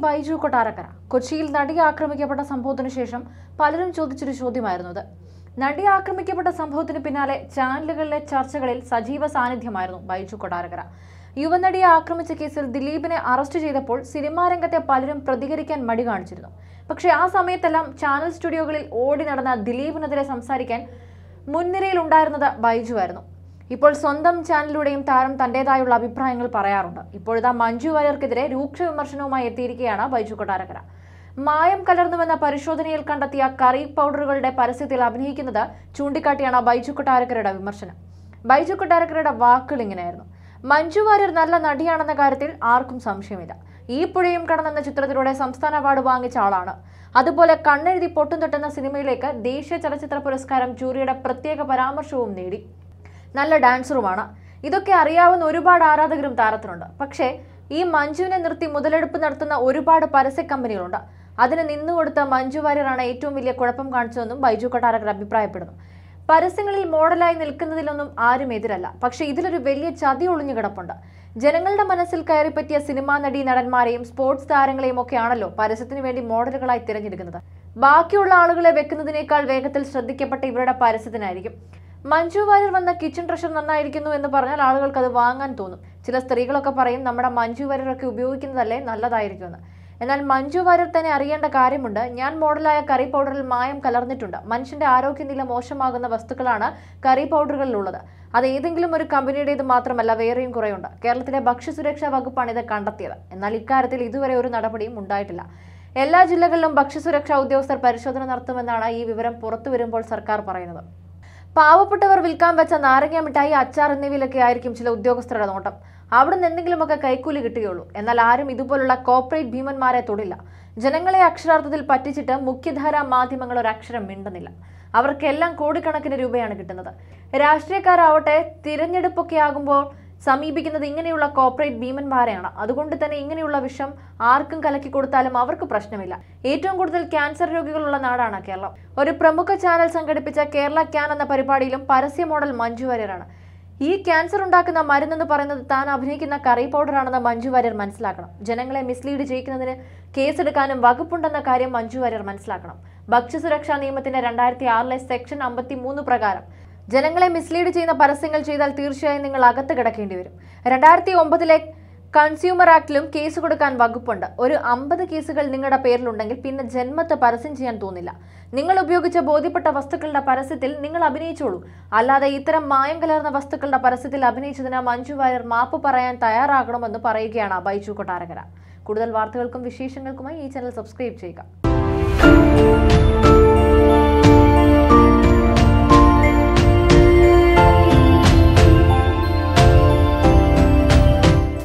ബൈജു കൊട്ടാരക്കര കൊച്ചിയിൽ നടി ആക്രമിക്കപ്പെട്ട സംഭവത്തിന് ശേഷം പലരും ചോദിച്ചൊരു ചോദ്യമായിരുന്നു അത് നടി ആക്രമിക്കപ്പെട്ട സംഭവത്തിന് പിന്നാലെ ചാനലുകളിലെ ചർച്ചകളിൽ സജീവ സാന്നിധ്യമായിരുന്നു ബൈജു കൊട്ടാരക്കര യുവനടിയെ ആക്രമിച്ച കേസിൽ ദിലീപിനെ അറസ്റ്റ് ചെയ്തപ്പോൾ സിനിമാ രംഗത്തെ പലരും പ്രതികരിക്കാൻ മടി കാണിച്ചിരുന്നു പക്ഷേ ആ സമയത്തെല്ലാം ചാനൽ സ്റ്റുഡിയോകളിൽ ഓടി നടന്ന ദിലീപിനെതിരെ സംസാരിക്കാൻ മുൻനിരയിൽ ഉണ്ടായിരുന്നത് ബൈജു ആയിരുന്നു ഇപ്പോൾ സ്വന്തം ചാനലിലൂടെയും താരം തന്റേതായുള്ള അഭിപ്രായങ്ങൾ പറയാറുണ്ട് ഇപ്പോഴിതാ മഞ്ജു വാര്യർക്കെതിരെ രൂക്ഷ വിമർശനവുമായി എത്തിയിരിക്കുകയാണ് ബൈജു കൊട്ടാരക്കര മായം കലർന്നുവെന്ന പരിശോധനയിൽ കണ്ടെത്തിയ കറി പൗഡറുകളുടെ പരസ്യത്തിൽ അഭിനയിക്കുന്നത് ചൂണ്ടിക്കാട്ടിയാണ് ബൈജു കൊട്ടാരക്കരയുടെ വിമർശനം ബൈജു കൊട്ടാരക്കരയുടെ വാക്കുകൾ ഇങ്ങനെയായിരുന്നു മഞ്ജു വാര്യർ നല്ല നടിയാണെന്ന കാര്യത്തിൽ ആർക്കും സംശയമില്ല ഈ പുഴയും കടന്നെന്ന ചിത്രത്തിലൂടെ സംസ്ഥാന അവാർഡ് വാങ്ങിച്ച ആളാണ് അതുപോലെ കണ്ണെഴുതി പൊട്ടും തൊട്ടെന്ന സിനിമയിലേക്ക് ദേശീയ ചലച്ചിത്ര പുരസ്കാരം ജൂറിയുടെ പ്രത്യേക പരാമർശവും നേടി നല്ല ഡാൻസറുമാണ് ഇതൊക്കെ അറിയാവുന്ന ഒരുപാട് ആരാധകരും താരത്തിനുണ്ട് പക്ഷേ ഈ മഞ്ജുവിനെ നിർത്തി മുതലെടുപ്പ് നടത്തുന്ന ഒരുപാട് പരസ്യ കമ്പനികളുണ്ട് അതിന് നിന്നുകൊടുത്ത മഞ്ജു വാര്യറാണ് ഏറ്റവും വലിയ കുഴപ്പം കാണിച്ചതെന്നും ബൈജു കൊട്ടാരക്കർ അഭിപ്രായപ്പെടുന്നു പരസ്യങ്ങളിൽ മോഡലായി നിൽക്കുന്നതിലൊന്നും ആരും എതിരല്ല പക്ഷേ ഇതിലൊരു വലിയ ചതി ഒളിഞ്ഞു കിടപ്പുണ്ട് ജനങ്ങളുടെ മനസ്സിൽ കയറിപ്പറ്റിയ സിനിമാ നടി നടന്മാരെയും സ്പോർട്സ് താരങ്ങളെയും ഒക്കെയാണല്ലോ പരസ്യത്തിന് വേണ്ടി മോഡലുകളായി തിരഞ്ഞെടുക്കുന്നത് ബാക്കിയുള്ള ആളുകളെ വെക്കുന്നതിനേക്കാൾ വേഗത്തിൽ ശ്രദ്ധിക്കപ്പെട്ട ഇവരുടെ പരസ്യത്തിനായിരിക്കും മഞ്ജു വാര്യർ വന്ന കിച്ചൺ ട്രഷർ നന്നായിരിക്കുന്നു എന്ന് പറഞ്ഞാൽ ആളുകൾക്ക് അത് വാങ്ങാൻ തോന്നും ചില സ്ത്രീകളൊക്കെ പറയും നമ്മുടെ മഞ്ജു വാര്യരൊക്കെ ഉപയോഗിക്കുന്നതല്ലേ നല്ലതായിരിക്കുമെന്ന് എന്നാൽ മഞ്ജു വാര്യർ തന്നെ അറിയേണ്ട കാര്യമുണ്ട് ഞാൻ മോഡലായ കറി പൗഡറിൽ മായം കലർന്നിട്ടുണ്ട് മനുഷ്യന്റെ ആരോഗ്യനില മോശമാകുന്ന വസ്തുക്കളാണ് കറി പൗഡറുകളിലുള്ളത് അത് ഏതെങ്കിലും ഒരു കമ്പനിയുടേത് മാത്രമല്ല വേറെയും കുറേയുണ്ട് കേരളത്തിലെ ഭക്ഷ്യസുരക്ഷാ വകുപ്പാണ് ഇത് കണ്ടെത്തിയത് എന്നാൽ ഇക്കാര്യത്തിൽ ഇതുവരെ ഒരു നടപടിയും ഉണ്ടായിട്ടില്ല എല്ലാ ജില്ലകളിലും ഭക്ഷ്യസുരക്ഷാ ഉദ്യോഗസ്ഥർ പരിശോധന നടത്തുമെന്നാണ് ഈ വിവരം പുറത്തു വരുമ്പോൾ സർക്കാർ പറയുന്നത് പാവപ്പെട്ടവർ വിൽക്കാൻ വെച്ച നാരങ്ങ മിഠായി അച്ചാർ എന്നിവയിലൊക്കെ ആയിരിക്കും ചില ഉദ്യോഗസ്ഥരുടെ നോട്ടം അവിടെ നിന്ന് എന്തെങ്കിലുമൊക്കെ കൈക്കൂലി കിട്ടുകയുള്ളൂ എന്നാൽ ആരും ഇതുപോലുള്ള കോർപ്പറേറ്റ് ഭീമന്മാരെ തൊടില്ല ജനങ്ങളെ അക്ഷരാർത്ഥത്തിൽ പറ്റിച്ചിട്ട് മുഖ്യധാരാ മാധ്യമങ്ങൾ ഒരു അക്ഷരം മിണ്ടുന്നില്ല അവർക്കെല്ലാം കോടിക്കണക്കിന് രൂപയാണ് കിട്ടുന്നത് രാഷ്ട്രീയക്കാരാവട്ടെ തിരഞ്ഞെടുപ്പൊക്കെ ആകുമ്പോൾ സമീപിക്കുന്നത് ഇങ്ങനെയുള്ള കോർപ്പറേറ്റ് ഭീമന്മാരെയാണ് അതുകൊണ്ട് തന്നെ ഇങ്ങനെയുള്ള വിഷം ആർക്കും കലക്കി കൊടുത്താലും അവർക്ക് പ്രശ്നമില്ല ഏറ്റവും കൂടുതൽ ക്യാൻസർ രോഗികളുള്ള നാടാണ് കേരളം ഒരു പ്രമുഖ ചാനൽ സംഘടിപ്പിച്ച കേരള ക്യാൻ എന്ന പരിപാടിയിലും പരസ്യ മോഡൽ മഞ്ജു വാര്യരാണ് ഈ ക്യാൻസർ ഉണ്ടാക്കുന്ന മരുന്നെന്ന് പറയുന്നത് താൻ അഭിനയിക്കുന്ന കറി പൗഡറാണെന്ന് മഞ്ജു വാര്യർ മനസ്സിലാക്കണം ജനങ്ങളെ മിസ്ലീഡ് ചെയ്യിക്കുന്നതിന് കേസെടുക്കാനും വകുപ്പുണ്ടെന്ന കാര്യം മഞ്ജു വാര്യർ മനസ്സിലാക്കണം ഭക്ഷ്യസുരക്ഷാ നിയമത്തിന്റെ രണ്ടായിരത്തി ആറിലെ സെക്ഷൻ അമ്പത്തി മൂന്ന് പ്രകാരം ജനങ്ങളെ മിസ്ലീഡ് ചെയ്യുന്ന പരസ്യങ്ങൾ ചെയ്താൽ തീർച്ചയായും നിങ്ങൾ അകത്ത് കിടക്കേണ്ടി വരും രണ്ടായിരത്തി ഒമ്പതിലെ കൺസ്യൂമർ ആക്ടിലും കേസ് കൊടുക്കാൻ വകുപ്പുണ്ട് ഒരു അമ്പത് കേസുകൾ നിങ്ങളുടെ പേരിലുണ്ടെങ്കിൽ പിന്നെ ജന്മത്ത് പരസ്യം ചെയ്യാൻ തോന്നില്ല നിങ്ങൾ ഉപയോഗിച്ച ബോധ്യപ്പെട്ട വസ്തുക്കളുടെ പരസ്യത്തിൽ നിങ്ങൾ അഭിനയിച്ചോളൂ അല്ലാതെ ഇത്തരം മായം കലർന്ന വസ്തുക്കളുടെ പരസ്യത്തിൽ അഭിനയിച്ചതിന് മഞ്ജു വാര്യർ മാപ്പ് പറയാൻ തയ്യാറാകണമെന്ന് പറയുകയാണ് ബൈജു കൊട്ടാരകര കൂടുതൽ വാർത്തകൾക്കും വിശേഷങ്ങൾക്കുമായി ഈ ചാനൽ സബ്സ്ക്രൈബ് ചെയ്യുക